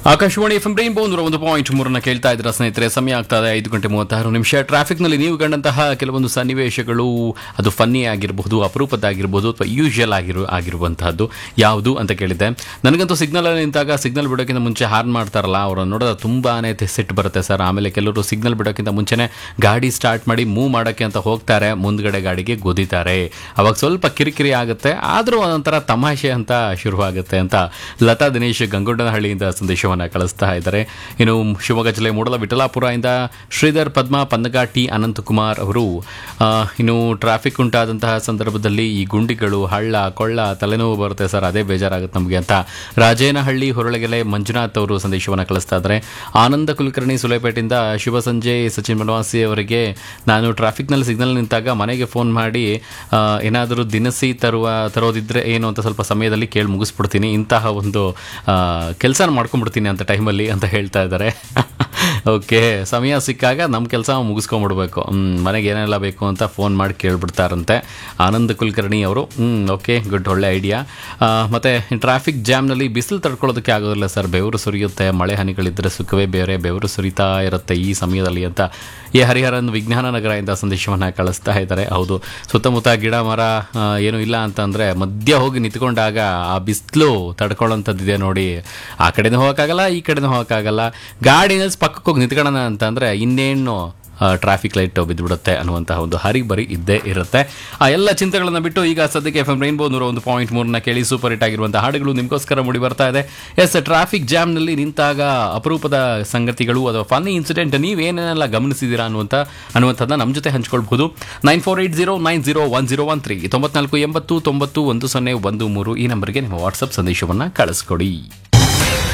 Akashvani F M rainbow ನೂರ ಒಂದು point ಮೂರನ್ನ ಕೇಳ್ತಾ ಇದ್ರ ಸ್ನೇಹಿತರೆ ಸಮಯ ಆಗ್ತಾ ಇದೆ ಐದು ಗಂಟೆ ಮೂವತ್ತಾರು ನಿಮಿಷ ಟ್ರಾಫಿಕ್ನಲ್ಲಿ ನೀವು ಕಂಡಂತಹ ಕೆಲವೊಂದು ಸನ್ನಿವೇಶಗಳು ಅದು ಫನ್ನಿ ಆಗಿರಬಹುದು ಅಪರೂಪದ್ದಾಗಿರ್ಬೋದು ಅಥವಾ ಯೂಶುವಲ್ ಆಗಿರು ಆಗಿರುವಂತಹದ್ದು ಯಾವುದು ಅಂತ ಕೇಳಿದ್ದೆ ನನಗಂತೂ ಸಿಗ್ನಲ್ ನಿಂತಾಗ ಸಿಗ್ನಲ್ ಬಿಡೋಕ್ಕಿಂತ ಮುಂಚೆ ಹಾರ್ನ್ ಮಾಡ್ತಾರಲ್ಲ ಅವರನ್ನು ನೋಡಿದ್ರೆ ತುಂಬಾನೇ ಸಿಟ್ಟು ಬರುತ್ತೆ ಸರ್ ಆಮೇಲೆ ಕೆಲವರು ಸಿಗ್ನಲ್ ಬಿಡೋಕ್ಕಿಂತ ಮುಂಚೆನೆ ಗಾಡಿ ಸ್ಟಾರ್ಟ್ ಮಾಡಿ ಮೂವ್ ಮಾಡೋಕ್ಕೆ ಅಂತ ಹೋಗ್ತಾರೆ ಮುಂದ್ಗಡೆ ಗಾಡಿಗೆ ಗುದಿತಾರೆ ಅವಾಗ ಸ್ವಲ್ಪ ಕಿರಿಕಿರಿ ಆಗುತ್ತೆ ಆದರೂ ಒಂಥರ ತಮಾಷೆ ಅಂತ ಶುರುವಾಗುತ್ತೆ ಅಂತ ಲತಾ ದಿನೇಶ್ ಗಂಗೊಂಡನಹಳ್ಳಿಯಿಂದ ಸಂದೇಶವನ್ನು ಕಳಿಸ್ತಾ ಇದ್ದಾರೆ ಇನ್ನು ಶಿವಮೊಗ್ಗ ಜಿಲ್ಲೆ ಮೂಡಲ ವಿಠಲಾಪುರದಿಂದ ಶ್ರೀಧರ್ ಪದ್ಮ ಪಂದಗಾಟಿ ಅನಂತಕುಮಾರ್ ಅವರು ಆ, ಇನ್ನು ಟ್ರಾಫಿಕ್ ಉಂಟಾದಂತಹ ಸಂದರ್ಭದಲ್ಲಿ ಈ ಗುಂಡಿಗಳು ಹಳ್ಳ ಕೊಳ್ಳ ತಲೆನೋವು ಬರುತ್ತೆ ಸರ್ ಅದೇ ಬೇಜಾರಾಗುತ್ತೆ ನಮಗೆ ಅಂತ ರಾಜೇನಹಳ್ಳಿ ಹೊರಳಗೆಲೆ ಮಂಜುನಾಥ್ ಅವರು ಸಂದೇಶವನ್ನು ಕಳಿಸ್ತಾ ಇದ್ದಾರೆ ಆನಂದ ಕುಲಕರ್ಣಿ ಸುಲೇಪೇಟೆಯಿಂದ ಶುಭ ಸಂಜೆ ಸಚಿನ್ ಬನವಾಸಿ ಅವರಿಗೆ ನಾನು ಟ್ರಾಫಿಕ್ನಲ್ಲಿ ಸಿಗ್ನಲ್ ನಿಂತಾಗ ಮನೆಗೆ ಫೋನ್ ಮಾಡಿ ಏನಾದರೂ ದಿನಸಿ ತರುವ ತರೋದಿದ್ರೆ ಏನು ಅಂತ ಸ್ವಲ್ಪ ಸಮಯದಲ್ಲಿ ಕೇಳಿ ಮುಗಿಸ್ಬಿಡ್ತೀನಿ ಇಂತಹ ಒಂದು ಕೆಲಸ ಮಾಡ್ಕೊಂಡ್ಬಿಡ್ತೀನಿ ಅಂತ ಟೈಮಲ್ಲಿ ಅಂತ ಹೇಳ್ತಾ ಇದ್ದಾರೆ ಓಕೆ ಸಮಯ ಸಿಕ್ಕಾಗ ನಮ್ಮ ಕೆಲಸ ಮುಗಿಸ್ಕೊಂಡ್ಬಿಡ್ಬೇಕು ಹ್ಮ್, ಮನೆಗೆ ಏನೆಲ್ಲ ಬೇಕು ಅಂತ ಫೋನ್ ಮಾಡಿ ಕೇಳ್ಬಿಡ್ತಾರಂತೆ ಆನಂದ್ ಕುಲಕರ್ಣಿ ಅವರು ಹ್ಞೂ ಓಕೆ ಗುಡ್ ಒಳ್ಳೆ ಐಡಿಯಾ ಮತ್ತು ಟ್ರಾಫಿಕ್ ಜಾಮ್ನಲ್ಲಿ ಬಿಸಿಲು ತಡ್ಕೊಳ್ಳೋದಕ್ಕೆ ಆಗೋದಿಲ್ಲ ಸರ್ ಬೆವರು ಸುರಿಯುತ್ತೆ ಮಳೆ ಹನಿಗಳಿದ್ದರೆ ಸುಖವೇ ಬೇರೆ ಬೆವರು ಸುರಿತಾ ಇರುತ್ತೆ ಈ ಸಮಯದಲ್ಲಿ ಅಂತ ಎ ಹರಿಹರನ್ ವಿಜ್ಞಾನ ನಗರದಿಂದ ಸಂದೇಶವನ್ನು ಕಳಿಸ್ತಾ ಇದ್ದಾರೆ ಹೌದು ಸುತ್ತಮುತ್ತ ಗಿಡ ಮರ ಆ, ಏನೂ ಇಲ್ಲ ಅಂತಂದರೆ ಮಧ್ಯ ಹೋಗಿ ನಿಂತ್ಕೊಂಡಾಗ ಆ ಬಿಸಿಲು ತಡ್ಕೊಳ್ಳೋಂಥದ್ದಿದೆ ನೋಡಿ ಆ ಕಡೆನೂ ಹೋಗೋಕ್ಕಾಗಲ್ಲ ಈ ಕಡೆನೂ ಹೋಗೋಕ್ಕಾಗಲ್ಲ ಗಾಡಿ ನಿಲ್ಸಿ ಪಕ್ಕಕ್ಕೆ ಹೋಗಿ ನಿಂತ್ಕೊಳ್ಳೋಣ ಅಂತಂದರೆ ಇನ್ನೇನು ಟ್ರಾಫಿಕ್ ಲೈಟ್ ಬಿದ್ದುಬಿಡುತ್ತೆ ಅನ್ನುವಂತಹ ಒಂದು ಹರಿಬರಿ ಇದ್ದೇ ಇರುತ್ತೆ ಆ ಎಲ್ಲ ಚಿಂತೆಗಳನ್ನು ಬಿಟ್ಟು ಈಗ ಸದ್ಯಕ್ಕೆ ಎಫ್ ಎಂ ರೈನ್ಬೋ ನೂರ ಒಂದು ಪಾಯಿಂಟ್ ಮೂರನ್ನ ಕೇಳಿ ಸೂಪರ್ ಹಿಟ್ ಆಗಿರುವಂತಹ ಹಾಡುಗಳು ನಿಮಗೋಸ್ಕರ ಮೂಡಿ ಬರ್ತಾ ಇದೆ ಎಸ್ ಟ್ರಾಫಿಕ್ ಜಾಮ್ನಲ್ಲಿ ನಿಂತಾಗ ಅಪರೂಪದ ಸಂಗತಿಗಳು ಅಥವಾ ಫನ್ನಿ ಇನ್ಸಿಡೆಂಟ್ ನೀವೇನೇನೆಲ್ಲ ಗಮನಿಸಿದ್ದೀರಾ ಅನ್ನುವಂಥ ಅನ್ನುವಂಥದ್ದನ್ನ ನಮ್ಮ ಜೊತೆ ಹಂಚ್ಕೊಳ್ಬಹುದು nine four eight zero nine zero one zero one three ತೊಂಬತ್ನಾಲ್ಕು ಎಂಬತ್ತು ತೊಂಬತ್ತು ಒಂದು ಸೊನ್ನೆ ಒಂದು ಮೂರು ಈ ನಂಬರ್ಗೆ ನಿಮ್ಮ ವಾಟ್ಸಪ್ ಸಂದೇಶವನ್ನು ಕಳಿಸ್ಕೊಡಿ